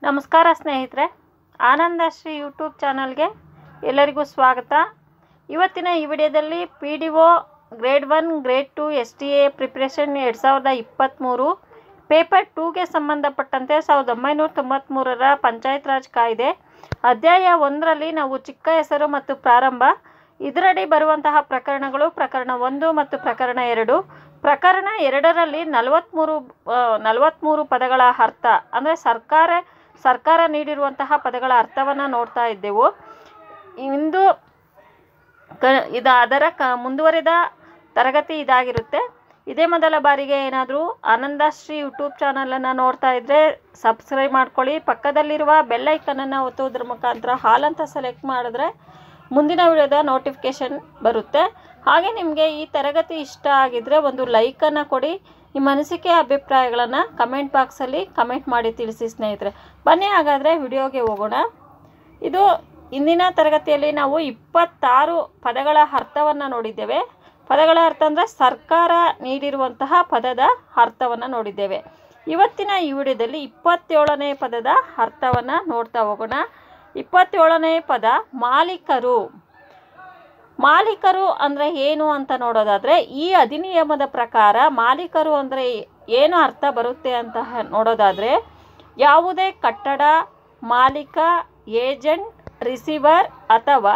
ನಮಸ್ಕಾರ ಸ್ನೇಹಿತರೆ ಆನಂದಶ್ರೀ ಯೂಟ್ಯೂಬ್ ಚಾನಲ್ಗೆ ಎಲ್ಲರಿಗೂ ಸ್ವಾಗತ ಇವತ್ತಿನ ಈ ವಿಡಿಯೋದಲ್ಲಿ P D O grade one grade two S T A preparation ಎರಡು ಸಾವಿರದ ಇಪ್ಪತ್ತ್ಮೂರು ಪೇಪರ್ ಟೂಗೆ ಸಂಬಂಧಪಟ್ಟಂತೆ ಸಾವಿರದ ಒಂಬೈನೂರ ತೊಂಬತ್ತ್ಮೂರರ ಪಂಚಾಯತ್ ರಾಜ್ ಕಾಯ್ದೆ ಅಧ್ಯಾಯ ಒಂದರಲ್ಲಿ ನಾವು ಚಿಕ್ಕ ಹೆಸರು ಮತ್ತು ಪ್ರಾರಂಭ ಇದರಡಿ ಬರುವಂತಹ ಪ್ರಕರಣಗಳು ಪ್ರಕರಣ ಒಂದು ಮತ್ತು ಪ್ರಕರಣ ಎರಡು ಪ್ರಕರಣ ಎರಡರಲ್ಲಿ ನಲವತ್ತ್ಮೂರು ನಲವತ್ತ್ಮೂರು ಪದಗಳ ಅರ್ಥ ಅಂದರೆ ಸರ್ಕಾರ ಸರ್ಕಾರ ನೀಡಿರುವಂತಹ ಪದಗಳ ಅರ್ಥವನ್ನು ನೋಡ್ತಾ ಇದ್ದೆವು ಇಂದು ಕ ಇದು ಅದರ ಕ ಮುಂದುವರಿದ ತರಗತಿ ಇದಾಗಿರುತ್ತೆ ಇದೇ ಮೊದಲ ಬಾರಿಗೆ ಏನಾದರೂ ಆನಂದಶ್ರೀ ಯೂಟ್ಯೂಬ್ ಚಾನಲನ್ನು ನೋಡ್ತಾ ಇದ್ದರೆ ಸಬ್ಸ್ಕ್ರೈಬ್ ಮಾಡ್ಕೊಳ್ಳಿ ಪಕ್ಕದಲ್ಲಿರುವ ಬೆಲ್ ಐಕನನ್ನು ಒತ್ತುವುದ್ರ ಮುಖಾಂತರ ಹಾಲ್ ಅಂತ ಸೆಲೆಕ್ಟ್ ಮಾಡಿದ್ರೆ ಮುಂದಿನ ವಿಡಿಯೋದ ನೋಟಿಫಿಕೇಷನ್ ಬರುತ್ತೆ ಹಾಗೆ ನಿಮಗೆ ಈ ತರಗತಿ ಇಷ್ಟ ಆಗಿದ್ದರೆ ಒಂದು ಲೈಕನ್ನು ಕೊಡಿ ನಿಮ್ಮ ಅನಿಸಿಕೆ ಅಭಿಪ್ರಾಯಗಳನ್ನು ಕಮೆಂಟ್ ಬಾಕ್ಸಲ್ಲಿ ಕಮೆಂಟ್ ಮಾಡಿ ತಿಳಿಸಿ ಸ್ನೇಹಿತರೆ ಬನ್ನಿ ಹಾಗಾದರೆ ವಿಡಿಯೋಗೆ ಹೋಗೋಣ ಇದು ಇಂದಿನ ತರಗತಿಯಲ್ಲಿ ನಾವು ಇಪ್ಪತ್ತಾರು ಪದಗಳ ಅರ್ಥವನ್ನು ನೋಡಿದ್ದೇವೆ ಪದಗಳ ಅರ್ಥ ಅಂದರೆ ಸರ್ಕಾರ ನೀಡಿರುವಂತಹ ಪದದ ಅರ್ಥವನ್ನು ನೋಡಿದ್ದೇವೆ ಇವತ್ತಿನ ಈ ವಿಡಿಯೋದಲ್ಲಿ ಇಪ್ಪತ್ತೇಳನೇ ಪದದ ಅರ್ಥವನ್ನು ನೋಡ್ತಾ ಹೋಗೋಣ ಇಪ್ಪತ್ತೇಳನೇ ಪದ ಮಾಲೀಕರು ಮಾಲೀಕರು ಅಂದರೆ ಏನು ಅಂತ ನೋಡೋದಾದರೆ ಈ ಅಧಿನಿಯಮದ ಪ್ರಕಾರ ಮಾಲೀಕರು ಅಂದರೆ ಏನು ಅರ್ಥ ಬರುತ್ತೆ ಅಂತ ನೋಡೋದಾದರೆ ಯಾವುದೇ ಕಟ್ಟಡ ಮಾಲೀಕ ಏಜೆಂಟ್ ರಿಸೀವರ್ ಅಥವಾ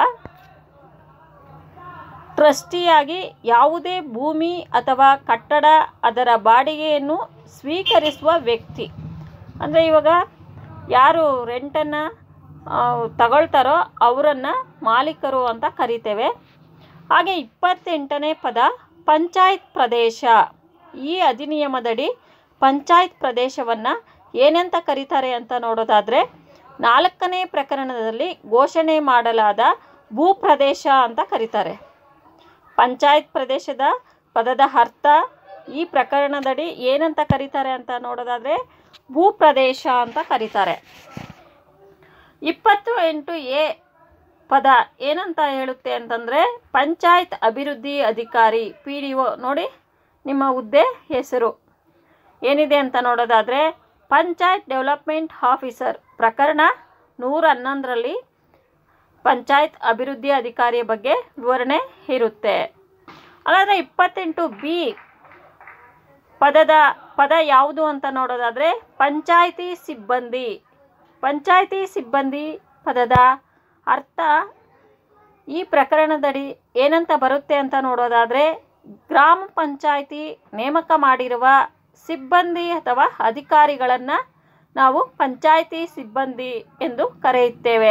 ಟ್ರಸ್ಟಿಯಾಗಿ ಯಾವುದೇ ಭೂಮಿ ಅಥವಾ ಕಟ್ಟಡ ಅದರ ಬಾಡಿಗೆಯನ್ನು ಸ್ವೀಕರಿಸುವ ವ್ಯಕ್ತಿ ಅಂದರೆ ಇವಾಗ ಯಾರು ರೆಂಟನ್ನು ತಗೊಳ್ತಾರೋ ಅವರನ್ನು ಮಾಲೀಕರು ಅಂತ ಕರಿತೇವೆ ಹಾಗೆ ಇಪ್ಪತ್ತೆಂಟನೇ ಪದ ಪಂಚಾಯತ್ ಪ್ರದೇಶ ಈ ಅಧಿನಿಯಮದಡಿ ಪಂಚಾಯತ್ ಪ್ರದೇಶವನ್ನು ಏನಂತ ಕರೀತಾರೆ ಅಂತ ನೋಡೋದಾದರೆ ನಾಲ್ಕನೇ ಪ್ರಕರಣದಲ್ಲಿ ಘೋಷಣೆ ಮಾಡಲಾದ ಭೂಪ್ರದೇಶ ಅಂತ ಕರೀತಾರೆ ಪಂಚಾಯತ್ ಪ್ರದೇಶದ ಪದದ ಅರ್ಥ ಈ ಪ್ರಕರಣದಡಿ ಏನಂತ ಕರೀತಾರೆ ಅಂತ ನೋಡೋದಾದರೆ ಭೂಪ್ರದೇಶ ಅಂತ ಕರೀತಾರೆ ಇಪ್ಪತ್ತು ಎಂಟು ಎ ಪದ ಏನಂತ ಹೇಳುತ್ತೆ ಅಂತಂದರೆ ಪಂಚಾಯತ್ ಅಭಿವೃದ್ಧಿ ಅಧಿಕಾರಿ ಪಿ ಡಿ ಒ ನೋಡಿ ನಿಮ್ಮ ಹುದ್ದೆ ಹೆಸರು ಏನಿದೆ ಅಂತ ನೋಡೋದಾದರೆ ಪಂಚಾಯತ್ ಡೆವಲಪ್ಮೆಂಟ್ ಆಫೀಸರ್ ಪ್ರಕರಣ ನೂರ ಹನ್ನೊಂದರಲ್ಲಿ ಪಂಚಾಯತ್ ಅಭಿವೃದ್ಧಿ ಅಧಿಕಾರಿಯ ಬಗ್ಗೆ ವಿವರಣೆ ಇರುತ್ತೆ ಹಾಗಾದರೆ ಇಪ್ಪತ್ತೆಂಟು ಬಿ ಪದದ ಪದ ಯಾವುದು ಅಂತ ನೋಡೋದಾದರೆ ಪಂಚಾಯಿತಿ ಸಿಬ್ಬಂದಿ ಪಂಚಾಯಿತಿ ಸಿಬ್ಬಂದಿ ಪದದ ಅರ್ಥ ಈ ಪ್ರಕರಣದಡಿ ಏನಂತ ಬರುತ್ತೆ ಅಂತ ನೋಡೋದಾದರೆ ಗ್ರಾಮ ಪಂಚಾಯಿತಿ ನೇಮಕ ಮಾಡಿರುವ ಸಿಬ್ಬಂದಿ ಅಥವಾ ಅಧಿಕಾರಿಗಳನ್ನು ನಾವು ಪಂಚಾಯಿತಿ ಸಿಬ್ಬಂದಿ ಎಂದು ಕರೆಯುತ್ತೇವೆ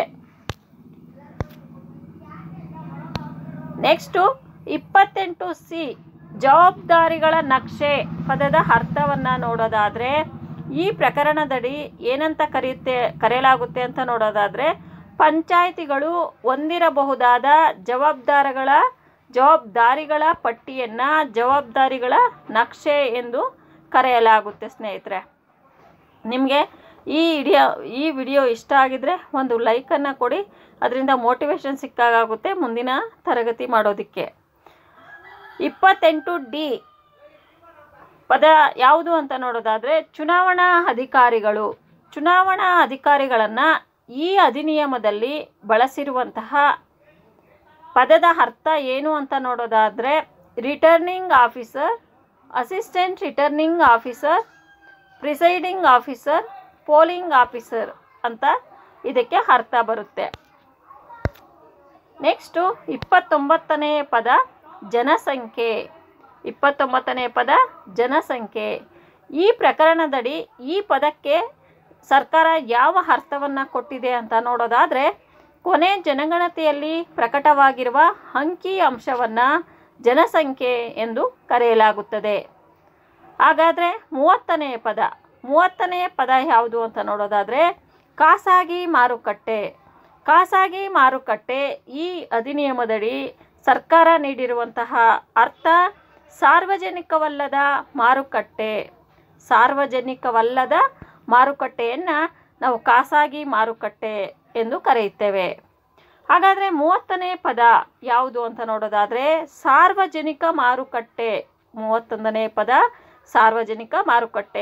ನೆಕ್ಸ್ಟು ಇಪ್ಪತ್ತೆಂಟು ಸಿ ಜವಾಬ್ದಾರಿಗಳ ನಕ್ಷೆ ಪದದ ಅರ್ಥವನ್ನು ನೋಡೋದಾದರೆ ಈ ಪ್ರಕರಣದಡಿ ಏನಂತ ಕರೆಯುತ್ತೆ ಕರೆಯಲಾಗುತ್ತೆ ಅಂತ ನೋಡೋದಾದರೆ ಪಂಚಾಯಿತಿಗಳು ಹೊಂದಿರಬಹುದಾದ ಜವಾಬ್ದಾರಿಗಳ ಜವಾಬ್ದಾರಿಗಳ ಪಟ್ಟಿಯನ್ನು ಜವಾಬ್ದಾರಿಗಳ ನಕ್ಷೆ ಎಂದು ಕರೆಯಲಾಗುತ್ತೆ ಸ್ನೇಹಿತರೆ ನಿಮಗೆ ಈ ವಿಡಿಯೋ ಈ ವಿಡಿಯೋ ಇಷ್ಟ ಆಗಿದರೆ ಒಂದು ಲೈಕನ್ನು ಕೊಡಿ ಅದರಿಂದ ಮೋಟಿವೇಶನ್ ಸಿಕ್ಕಾಗುತ್ತೆ ಮುಂದಿನ ತರಗತಿ ಮಾಡೋದಕ್ಕೆ ಇಪ್ಪತ್ತೆಂಟು ಡಿ ಪದ ಯಾವುದು ಅಂತ ನೋಡೋದಾದರೆ ಚುನಾವಣಾ ಅಧಿಕಾರಿಗಳು ಚುನಾವಣಾ ಅಧಿಕಾರಿಗಳನ್ನು ಈ ಅಧಿನಿಯಮದಲ್ಲಿ ಬಳಸಿರುವಂತಹ ಪದದ ಅರ್ಥ ಏನು ಅಂತ ನೋಡೋದಾದರೆ returning officer assistant returning officer presiding officer polling officer ಅಂತ ಇದಕ್ಕೆ ಅರ್ಥ ಬರುತ್ತೆ ನೆಕ್ಸ್ಟು ಇಪ್ಪತ್ತೊಂಬತ್ತನೇ ಪದ ಜನಸಂಖ್ಯೆ ಇಪ್ಪತ್ತೊಂಬತ್ತನೇ ಪದ ಜನಸಂಖ್ಯೆ ಈ ಪ್ರಕರಣದಡಿ ಈ ಪದಕ್ಕೆ ಸರ್ಕಾರ ಯಾವ ಅರ್ಥವನ್ನು ಕೊಟ್ಟಿದೆ ಅಂತ ನೋಡೋದಾದರೆ ಕೊನೆ ಜನಗಣತಿಯಲ್ಲಿ ಪ್ರಕಟವಾಗಿರುವ ಅಂಕಿ ಅಂಶವನ್ನು ಜನಸಂಖ್ಯೆ ಎಂದು ಕರೆಯಲಾಗುತ್ತದೆ ಹಾಗಾದರೆ ಮೂವತ್ತನೆಯ ಪದ ಮೂವತ್ತನೆಯ ಪದ ಯಾವುದು ಅಂತ ನೋಡೋದಾದರೆ ಖಾಸಗಿ ಮಾರುಕಟ್ಟೆ ಖಾಸಗಿ ಮಾರುಕಟ್ಟೆ ಈ ಅಧಿನಿಯಮದಡಿ ಸರ್ಕಾರ ನೀಡಿರುವಂತಹ ಅರ್ಥ ಸಾರ್ವಜನಿಕವಲ್ಲದ ಮಾರುಕಟ್ಟೆ ಸಾರ್ವಜನಿಕವಲ್ಲದ ಮಾರುಕಟ್ಟೆಯನ್ನು ನಾವು ಖಾಸಗಿ ಮಾರುಕಟ್ಟೆ ಎಂದು ಕರೆಯುತ್ತೇವೆ ಹಾಗಾದರೆ ಮೂವತ್ತನೇ ಪದ ಯಾವುದು ಅಂತ ನೋಡೋದಾದರೆ ಸಾರ್ವಜನಿಕ ಮಾರುಕಟ್ಟೆ ಮೂವತ್ತೊಂದನೇ ಪದ ಸಾರ್ವಜನಿಕ ಮಾರುಕಟ್ಟೆ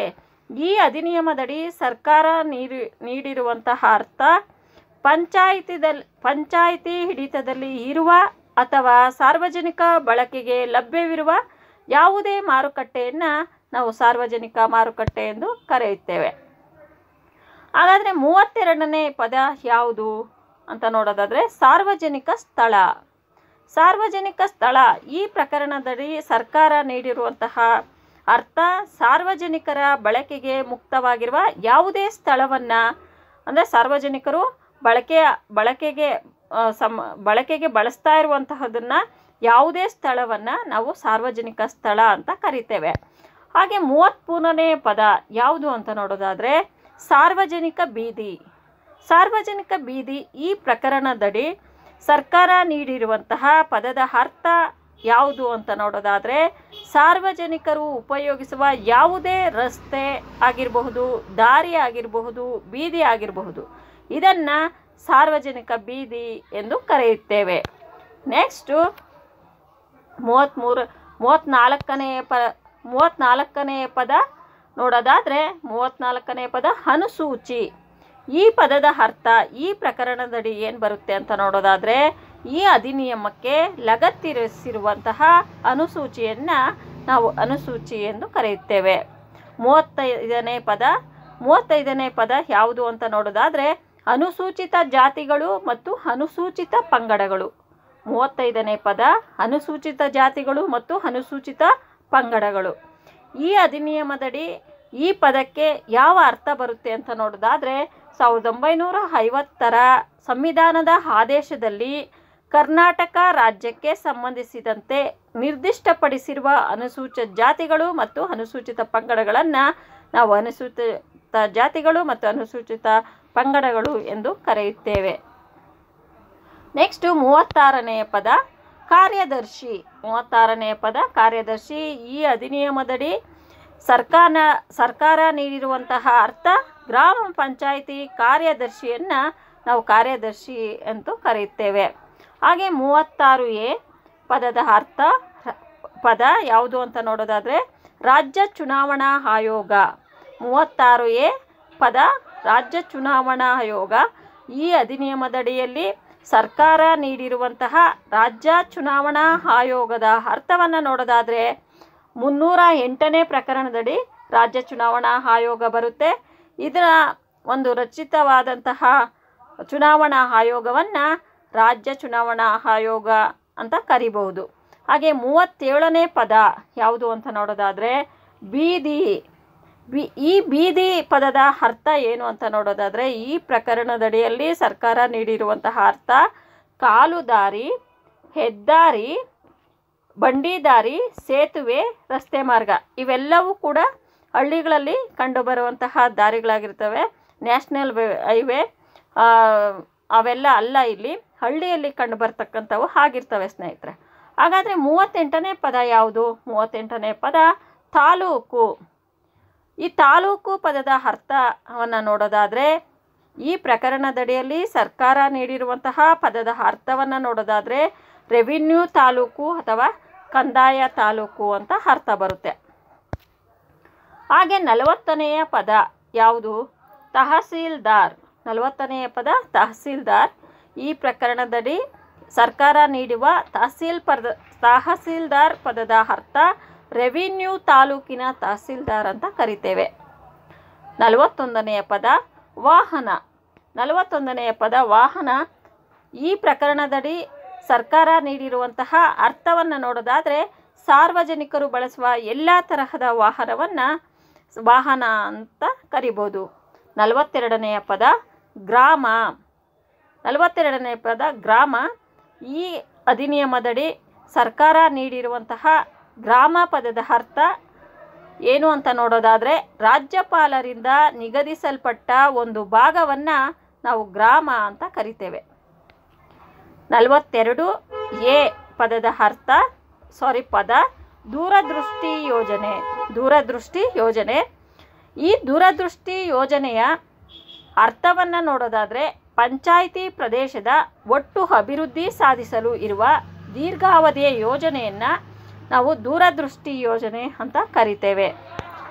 ಈ ಅಧಿನಿಯಮದಡಿ ಸರ್ಕಾರ ನೀಡಿ ನೀಡಿರುವಂತಹ ಅರ್ಥ ಪಂಚಾಯಿತಿದಲ್ಲಿ ಪಂಚಾಯಿತಿ ಹಿಡಿತದಲ್ಲಿ ಇರುವ ಅಥವಾ ಸಾರ್ವಜನಿಕ ಬಳಕೆಗೆ ಲಭ್ಯವಿರುವ ಯಾವುದೇ ಮಾರುಕಟ್ಟೆಯನ್ನು ನಾವು ಸಾರ್ವಜನಿಕ ಮಾರುಕಟ್ಟೆ ಎಂದು ಕರೆಯುತ್ತೇವೆ ಹಾಗಾದರೆ ಮೂವತ್ತೆರಡನೇ ಪದ ಯಾವುದು ಅಂತ ನೋಡೋದಾದರೆ ಸಾರ್ವಜನಿಕ ಸ್ಥಳ ಸಾರ್ವಜನಿಕ ಸ್ಥಳ ಈ ಪ್ರಕರಣದಡಿ ಸರ್ಕಾರ ನೀಡಿರುವಂತಹ ಅರ್ಥ ಸಾರ್ವಜನಿಕರ ಬಳಕೆಗೆ ಮುಕ್ತವಾಗಿರುವ ಯಾವುದೇ ಸ್ಥಳವನ್ನು ಅಂದರೆ ಸಾರ್ವಜನಿಕರು ಬಳಕೆ ಬಳಕೆಗೆ ಆ, ಸಮ ಬಳಕೆಗೆ ಬಳಸ್ತಾ ಇರುವಂತಹದನ್ನು ಯಾವುದೇ ಸ್ಥಳವನ್ನು ನಾವು ಸಾರ್ವಜನಿಕ ಸ್ಥಳ ಅಂತ ಕರಿತೇವೆ ಹಾಗೆ ಮೂವತ್ತ್ಮೂರನೇ ಪದ ಯಾವುದು ಅಂತ ನೋಡೋದಾದರೆ ಸಾರ್ವಜನಿಕ ಬೀದಿ ಸಾರ್ವಜನಿಕ ಬೀದಿ ಈ ಪ್ರಕರಣದಡಿ ಸರ್ಕಾರ ನೀಡಿರುವಂತಹ ಪದದ ಅರ್ಥ ಯಾವುದು ಅಂತ ನೋಡೋದಾದರೆ ಸಾರ್ವಜನಿಕರು ಉಪಯೋಗಿಸುವ ಯಾವುದೇ ರಸ್ತೆ ಆಗಿರಬಹುದು ದಾರಿ ಆಗಿರಬಹುದು ಬೀದಿ ಆಗಿರಬಹುದು ಇದನ್ನು ಸಾರ್ವಜನಿಕ ಬೀದಿ ಎಂದು ಕರೆಯುತ್ತೇವೆ ನೆಕ್ಸ್ಟು ಮೂವತ್ತ್ಮೂರು ಮೂವತ್ತ್ನಾಲ್ಕನೆಯ ಪ ಮೂವತ್ತ್ನಾಲ್ಕನೆಯ ಪದ ನೋಡೋದಾದರೆ ಮೂವತ್ತ್ನಾಲ್ಕನೆಯ ಪದ ಅನುಸೂಚಿ ಈ ಪದದ ಅರ್ಥ ಈ ಪ್ರಕರಣದಡಿ ಏನು ಬರುತ್ತೆ ಅಂತ ನೋಡೋದಾದರೆ ಈ ಅಧಿನಿಯಮಕ್ಕೆ ಲಗತ್ತಿರಿಸಿರುವಂತಹ ಅನುಸೂಚಿಯನ್ನು ನಾವು ಅನುಸೂಚಿ ಎಂದು ಕರೆಯುತ್ತೇವೆ ಮೂವತ್ತೈದನೇ ಪದ ಮೂವತ್ತೈದನೇ ಪದ ಯಾವುದು ಅಂತ ನೋಡೋದಾದರೆ ಅನುಸೂಚಿತ ಜಾತಿಗಳು ಮತ್ತು ಅನುಸೂಚಿತ ಪಂಗಡಗಳು ಮೂವತ್ತೈದನೇ ಪದ ಅನುಸೂಚಿತ ಜಾತಿಗಳು ಮತ್ತು ಅನುಸೂಚಿತ ಪಂಗಡಗಳು ಈ ಅಧಿನಿಯಮದಡಿ ಈ ಪದಕ್ಕೆ ಯಾವ ಅರ್ಥ ಬರುತ್ತೆ ಅಂತ ನೋಡೋದಾದರೆ ಸಾವಿರದ ಒಂಬೈನೂರ ಐವತ್ತರ ಸಂವಿಧಾನದ ಆದೇಶದಲ್ಲಿ ಕರ್ನಾಟಕ ರಾಜ್ಯಕ್ಕೆ ಸಂಬಂಧಿಸಿದಂತೆ ನಿರ್ದಿಷ್ಟಪಡಿಸಿರುವ ಅನುಸೂಚಿತ ಜಾತಿಗಳು ಮತ್ತು ಅನುಸೂಚಿತ ಪಂಗಡಗಳನ್ನು ನಾವು ಅನುಸೂಚಿತ ಜಾತಿಗಳು ಮತ್ತು ಅನುಸೂಚಿತ ಪಂಗಡಗಳು ಎಂದು ಕರೆಯುತ್ತೇವೆ ನೆಕ್ಸ್ಟು ಮೂವತ್ತಾರನೆಯ ಪದ ಕಾರ್ಯದರ್ಶಿ ಮೂವತ್ತಾರನೆಯ ಪದ ಕಾರ್ಯದರ್ಶಿ ಈ ಅಧಿನಿಯಮದಡಿ ಸರ್ಕಾರ ಸರ್ಕಾರ ನೀಡಿರುವಂತಹ ಅರ್ಥ ಗ್ರಾಮ ಪಂಚಾಯಿತಿ ಕಾರ್ಯದರ್ಶಿಯನ್ನು ನಾವು ಕಾರ್ಯದರ್ಶಿ ಎಂದು ಕರೆಯುತ್ತೇವೆ ಹಾಗೆ ಮೂವತ್ತಾರು ಎ ಪದದ ಅರ್ಥ ರ- ಪದ ಯಾವುದು ಅಂತ ನೋಡೋದಾದರೆ ರಾಜ್ಯ ಚುನಾವಣಾ ಆಯೋಗ ಮೂವತ್ತಾರು ಎ ಪದ ರಾಜ್ಯ ಚುನಾವಣಾ ಆಯೋಗ ಈ ಅಧಿನಿಯಮದಡಿಯಲ್ಲಿ ಸರ್ಕಾರ ನೀಡಿರುವಂತಹ ರಾಜ್ಯ ಚುನಾವಣಾ ಆಯೋಗದ ಅರ್ಥವನ್ನು ನೋಡೋದಾದರೆ ಮುನ್ನೂರ ಎಂಟನೇ ಪ್ರಕರಣದಡಿ ರಾಜ್ಯ ಚುನಾವಣಾ ಆಯೋಗ ಬರುತ್ತೆ ಇದರ ಒಂದು ರಚಿತವಾದಂತಹ ಚುನಾವಣಾ ಆಯೋಗವನ್ನು ರಾಜ್ಯ ಚುನಾವಣಾ ಆಯೋಗ ಅಂತ ಕರಿಬಹುದು ಹಾಗೆ ಮೂವತ್ತೇಳನೇ ಪದ ಯಾವುದು ಅಂತ ನೋಡೋದಾದರೆ ಬೀದಿ ಬಿ ಈ ಬೀದಿ ಪದದ ಅರ್ಥ ಏನು ಅಂತ ನೋಡೋದಾದರೆ ಈ ಪ್ರಕರಣದಡಿಯಲ್ಲಿ ಸರ್ಕಾರ ನೀಡಿರುವಂತಹ ಅರ್ಥ ಕಾಲುದಾರಿ ಹೆದ್ದಾರಿ ಬಂಡಿದಾರಿ ಸೇತುವೆ ರಸ್ತೆ ಮಾರ್ಗ ಇವೆಲ್ಲವೂ ಕೂಡ ಹಳ್ಳಿಗಳಲ್ಲಿ ಕಂಡುಬರುವಂತಹ ದಾರಿಗಳಾಗಿರ್ತವೆ ನ್ಯಾಷನಲ್ ಹೈವೇ ಅವೆಲ್ಲ ಅಲ್ಲ ಇಲ್ಲಿ ಹಳ್ಳಿಯಲ್ಲಿ ಕಂಡುಬರ್ತಕ್ಕಂಥವು ಆಗಿರ್ತವೆ ಸ್ನೇಹಿತರೆ ಹಾಗಾದರೆ ಮೂವತ್ತೆಂಟನೇ ಪದ ಯಾವುದು ಮೂವತ್ತೆಂಟನೇ ಪದ ತಾಲೂಕು ಈ ತಾಲೂಕು ಪದದ ಅರ್ಥವನ್ನು ನೋಡೋದಾದರೆ ಈ ಪ್ರಕರಣದಡಿಯಲ್ಲಿ ಸರ್ಕಾರ ನೀಡಿರುವಂತಹ ಪದದ ಅರ್ಥವನ್ನು ನೋಡೋದಾದರೆ ರೆವಿನ್ಯೂ ತಾಲೂಕು ಅಥವಾ ಕಂದಾಯ ತಾಲೂಕು ಅಂತ ಅರ್ಥ ಬರುತ್ತೆ ಹಾಗೆ ನಲವತ್ತನೆಯ ಪದ ಯಾವುದು ತಹಸೀಲ್ದಾರ್ ನಲವತ್ತನೆಯ ಪದ ತಹಸೀಲ್ದಾರ್ ಈ ಪ್ರಕರಣದಡಿ ಸರ್ಕಾರ ನೀಡುವ ತಹಸೀಲ್ ಪದ ತಹಸೀಲ್ದಾರ್ ಪದದ ಅರ್ಥ ರೆವಿನ್ಯೂ ತಾಲೂಕಿನ ತಹಸೀಲ್ದಾರ್ ಅಂತ ಕರಿತೇವೆ ನಲವತ್ತೊಂದನೆಯ ಪದ ವಾಹನ ನಲವತ್ತೊಂದನೆಯ ಪದ ವಾಹನ ಈ ಪ್ರಕರಣದಡಿ ಸರ್ಕಾರ ನೀಡಿರುವಂತಹ ಅರ್ಥವನ್ನು ನೋಡೋದಾದರೆ ಸಾರ್ವಜನಿಕರು ಬಳಸುವ ಎಲ್ಲ ತರಹದ ವಾಹನವನ್ನು ವಾಹನ ಅಂತ ಕರಿಬೋದು ನಲವತ್ತೆರಡನೆಯ ಪದ ಗ್ರಾಮ ನಲವತ್ತೆರಡನೇ ಪದ ಗ್ರಾಮ ಈ ಅಧಿನಿಯಮದಡಿ ಸರ್ಕಾರ ನೀಡಿರುವಂತಹ ಗ್ರಾಮ ಪದದ ಅರ್ಥ ಏನು ಅಂತ ನೋಡೋದಾದರೆ ರಾಜ್ಯಪಾಲರಿಂದ ನಿಗದಿಸಲ್ಪಟ್ಟ ಒಂದು ಭಾಗವನ್ನು ನಾವು ಗ್ರಾಮ ಅಂತ ಕರಿತೇವೆ ನಲವತ್ತೆರಡು ಎ ಪದದ ಅರ್ಥ ಸಾರಿ ಪದ ದೂರದೃಷ್ಟಿ ಯೋಜನೆ ದೂರದೃಷ್ಟಿ ಯೋಜನೆ ಈ ದೂರದೃಷ್ಟಿ ಯೋಜನೆಯ ಅರ್ಥವನ್ನು ನೋಡೋದಾದರೆ ಪಂಚಾಯಿತಿ ಪ್ರದೇಶದ ಒಟ್ಟು ಅಭಿವೃದ್ಧಿ ಸಾಧಿಸಲು ಇರುವ ದೀರ್ಘಾವಧಿಯ ಯೋಜನೆಯನ್ನು ನಾವು ದೂರದೃಷ್ಟಿ ಯೋಜನೆ ಅಂತ ಕರಿತೇವೆ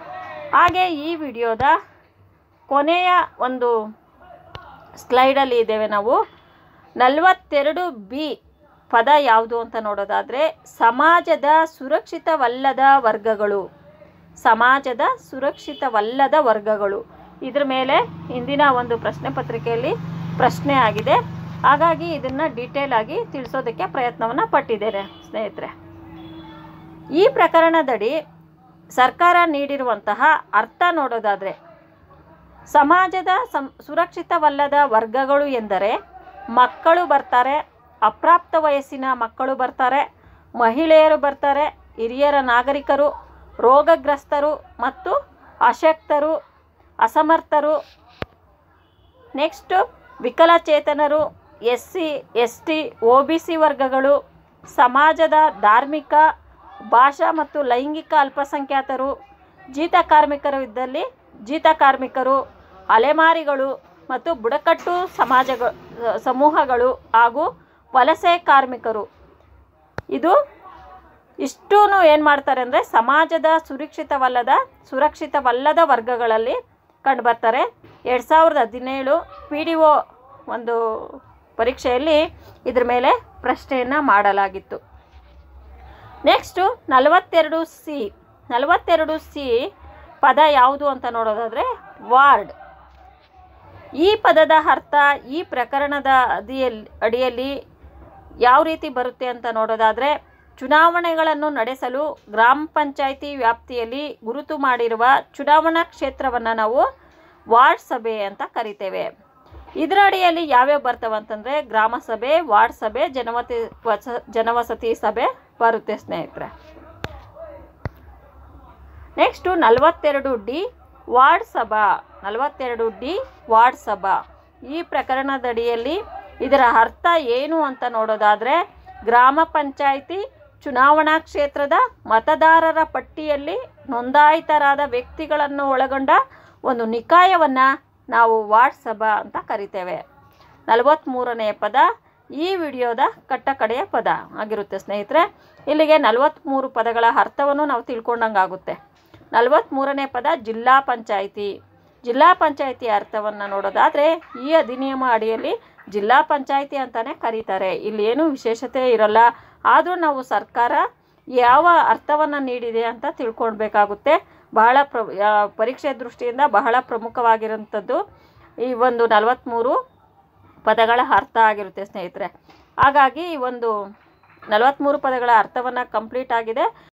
ಹಾಗೆ ಈ ವಿಡಿಯೋದ ಕೊನೆಯ ಒಂದು ಸ್ಲೈಡಲ್ಲಿ ಇದ್ದೇವೆ ನಾವು ನಲವತ್ತೆರಡು ಬಿ ಪದ ಯಾವುದು ಅಂತ ನೋಡೋದಾದರೆ ಸಮಾಜದ ಸುರಕ್ಷಿತವಲ್ಲದ ವರ್ಗಗಳು ಸಮಾಜದ ಸುರಕ್ಷಿತವಲ್ಲದ ವರ್ಗಗಳು ಇದ್ರ ಮೇಲೆ ಇಂದಿನ ಒಂದು ಪ್ರಶ್ನೆ ಪತ್ರಿಕೆಯಲ್ಲಿ ಪ್ರಶ್ನೆ ಆಗಿದೆ ಹಾಗಾಗಿ ಇದನ್ನು ಡೀಟೇಲ್ ಆಗಿ ತಿಳಿಸೋದಕ್ಕೆ ಪ್ರಯತ್ನವನ್ನು ಪಟ್ಟಿದ್ದೇನೆ ಸ್ನೇಹಿತರೆ ಈ ಪ್ರಕರಣದಡಿ ಸರ್ಕಾರ ನೀಡಿರುವಂತಹ ಅರ್ಥ ನೋಡೋದಾದರೆ ಸಮಾಜದ ಸಂ ಸುರಕ್ಷಿತವಲ್ಲದ ವರ್ಗಗಳು ಎಂದರೆ ಮಕ್ಕಳು ಬರ್ತಾರೆ ಅಪ್ರಾಪ್ತ ವಯಸ್ಸಿನ ಮಕ್ಕಳು ಬರ್ತಾರೆ ಮಹಿಳೆಯರು ಬರ್ತಾರೆ ಹಿರಿಯರ ನಾಗರಿಕರು ರೋಗಗ್ರಸ್ತರು ಮತ್ತು ಅಶಕ್ತರು ಅಸಮರ್ಥರು ನೆಕ್ಸ್ಟು ವಿಕಲಚೇತನರು S C S T O B C ವರ್ಗಗಳು ಸಮಾಜದ ಧಾರ್ಮಿಕ ಭಾಷಾ ಮತ್ತು ಲೈಂಗಿಕ ಅಲ್ಪಸಂಖ್ಯಾತರು ಜೀತ ಕಾರ್ಮಿಕರು ಇದ್ದಲ್ಲಿ ಜೀತ ಕಾರ್ಮಿಕರು ಅಲೆಮಾರಿಗಳು ಮತ್ತು ಬುಡಕಟ್ಟು ಸಮಾಜಗ ಸಮೂಹಗಳು ಹಾಗೂ ವಲಸೆ ಕಾರ್ಮಿಕರು ಇದು ಇಷ್ಟೂ ಏನು ಮಾಡ್ತಾರೆ ಅಂದರೆ ಸಮಾಜದ ಸುರಕ್ಷಿತವಲ್ಲದ ಸುರಕ್ಷಿತವಲ್ಲದ ವರ್ಗಗಳಲ್ಲಿ ಕಂಡುಬರ್ತಾರೆ ಎರಡು ಸಾವಿರದ ಹದಿನೇಳು ಪಿ ಡಿ ಒ ಒಂದು ಪರೀಕ್ಷೆಯಲ್ಲಿ ಇದ್ರ ಮೇಲೆ ಪ್ರಶ್ನೆಯನ್ನು ಮಾಡಲಾಗಿತ್ತು ನೆಕ್ಸ್ಟು ನಲವತ್ತೆರಡು ಸಿ ನಲವತ್ತೆರಡು ಸಿ ಪದ ಯಾವುದು ಅಂತ ನೋಡೋದಾದರೆ ವಾರ್ಡ್ ಈ ಪದದ ಅರ್ಥ ಈ ಪ್ರಕರಣದ ಅದಿಯಲ್ಲಿ ಅಡಿಯಲ್ಲಿ ಯಾವ ರೀತಿ ಬರುತ್ತೆ ಅಂತ ನೋಡೋದಾದರೆ ಚುನಾವಣೆಗಳನ್ನು ನಡೆಸಲು ಗ್ರಾಮ ಪಂಚಾಯಿತಿ ವ್ಯಾಪ್ತಿಯಲ್ಲಿ ಗುರುತು ಮಾಡಿರುವ ಚುನಾವಣಾ ಕ್ಷೇತ್ರವನ್ನು ನಾವು ವಾರ್ಡ್ ಸಭೆ ಅಂತ ಕರಿತೇವೆ ಇದರ ಅಡಿಯಲ್ಲಿ ಯಾವ್ಯಾವ ಬರ್ತವೆ ಅಂತಂದರೆ ಗ್ರಾಮ ಸಭೆ ವಾರ್ಡ್ ಸಭೆ ಜನವತಿ ವಸ ಜನವಸತಿ ಸಭೆ ಬರುತ್ತೆ ಸ್ನೇಹಿತರೆ ನೆಕ್ಸ್ಟು ನಲವತ್ತೆರಡು ಡಿ ವಾರ್ಡ್ ಸಭಾ ನಲವತ್ತೆರಡು ಡಿ ವಾರ್ಡ್ ಸಭಾ ಈ ಪ್ರಕರಣದಡಿಯಲ್ಲಿ ಇದರ ಅರ್ಥ ಏನು ಅಂತ ನೋಡೋದಾದರೆ ಗ್ರಾಮ ಪಂಚಾಯಿತಿ ಚುನಾವಣಾ ಕ್ಷೇತ್ರದ ಮತದಾರರ ಪಟ್ಟಿಯಲ್ಲಿ ನೋಂದಾಯಿತರಾದ ವ್ಯಕ್ತಿಗಳನ್ನು ಒಳಗೊಂಡ ಒಂದು ನಿಕಾಯವನ್ನು ನಾವು ವಾರ್ಡ್ ಸಭಾ ಅಂತ ಕರಿತೇವೆ ನಲವತ್ತ್ಮೂರನೇ ಪದ ಈ ವಿಡಿಯೋದ ಕಟ್ಟಕಡೆಯ ಪದ ಆಗಿರುತ್ತೆ ಸ್ನೇಹಿತರೆ ಇಲ್ಲಿಗೆ ನಲವತ್ತ್ಮೂರು ಪದಗಳ ಅರ್ಥವನ್ನು ನಾವು ತಿಳ್ಕೊಂಡಂಗಾಗುತ್ತೆ ನಲವತ್ತ್ಮೂರನೇ ಪದ ಜಿಲ್ಲಾ ಪಂಚಾಯಿತಿ ಜಿಲ್ಲಾ ಪಂಚಾಯಿತಿ ಅರ್ಥವನ್ನು ನೋಡೋದಾದರೆ ಈ ಅಧಿನಿಯಮ ಅಡಿಯಲ್ಲಿ ಜಿಲ್ಲಾ ಪಂಚಾಯಿತಿ ಅಂತಲೇ ಕರೀತಾರೆ ಇಲ್ಲಿ ಏನೂ ವಿಶೇಷತೆ ಇರಲ್ಲ ಆದರೂ ನಾವು ಸರ್ಕಾರ ಯಾವ ಅರ್ಥವನ್ನು ನೀಡಿದೆ ಅಂತ ತಿಳ್ಕೊಳ್ಬೇಕಾಗುತ್ತೆ ಬಹಳ ಪ್ರ ಯಾ- ಪರೀಕ್ಷೆ ದೃಷ್ಟಿಯಿಂದ ಬಹಳ ಪ್ರಮುಖವಾಗಿರೋಂಥದ್ದು ಈ ಒಂದು ನಲವತ್ತ್ಮೂರು ಪದಗಳ ಅರ್ಥ ಆಗಿರುತ್ತೆ ಸ್ನೇಹಿತರೆ ಹಾಗಾಗಿ ಈ ಒಂದು ನಲವತ್ತ್ಮೂರು ಪದಗಳ ಅರ್ಥವನ್ನು ಕಂಪ್ಲೀಟ್ ಆಗಿದೆ